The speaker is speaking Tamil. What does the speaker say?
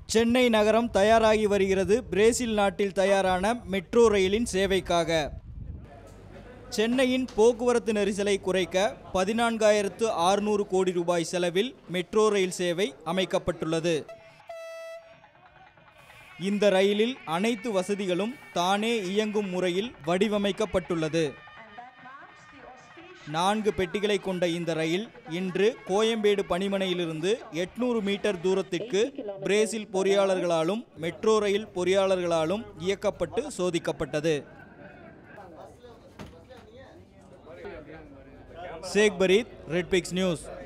சென்னை நகரம் தயாராகி வருகிறது பிரேசில் நாட்டில் தயாரான மெட்ரோ ரயிலின் சேவைக்காக சென்னையின் போக்குவரத்து நெரிசலை குறைக்க பதினான்காயிரத்து ஆறுநூறு கோடி ரூபாய் செலவில் மெட்ரோ ரயில் சேவை அமைக்கப்பட்டுள்ளது இந்த ரயிலில் அனைத்து வசதிகளும் தானே இயங்கும் முறையில் வடிவமைக்கப்பட்டுள்ளது நான்கு பெட்டிகளை கொண்ட இந்த ரயில் இன்று கோயம்பேடு பணிமனையிலிருந்து எட்நூறு மீட்டர் தூரத்திற்கு பிரேசில் பொறியாளர்களாலும் மெட்ரோ ரயில் பொறியாளர்களாலும் இயக்கப்பட்டு சோதிக்கப்பட்டது Sheikh Fareed red pix news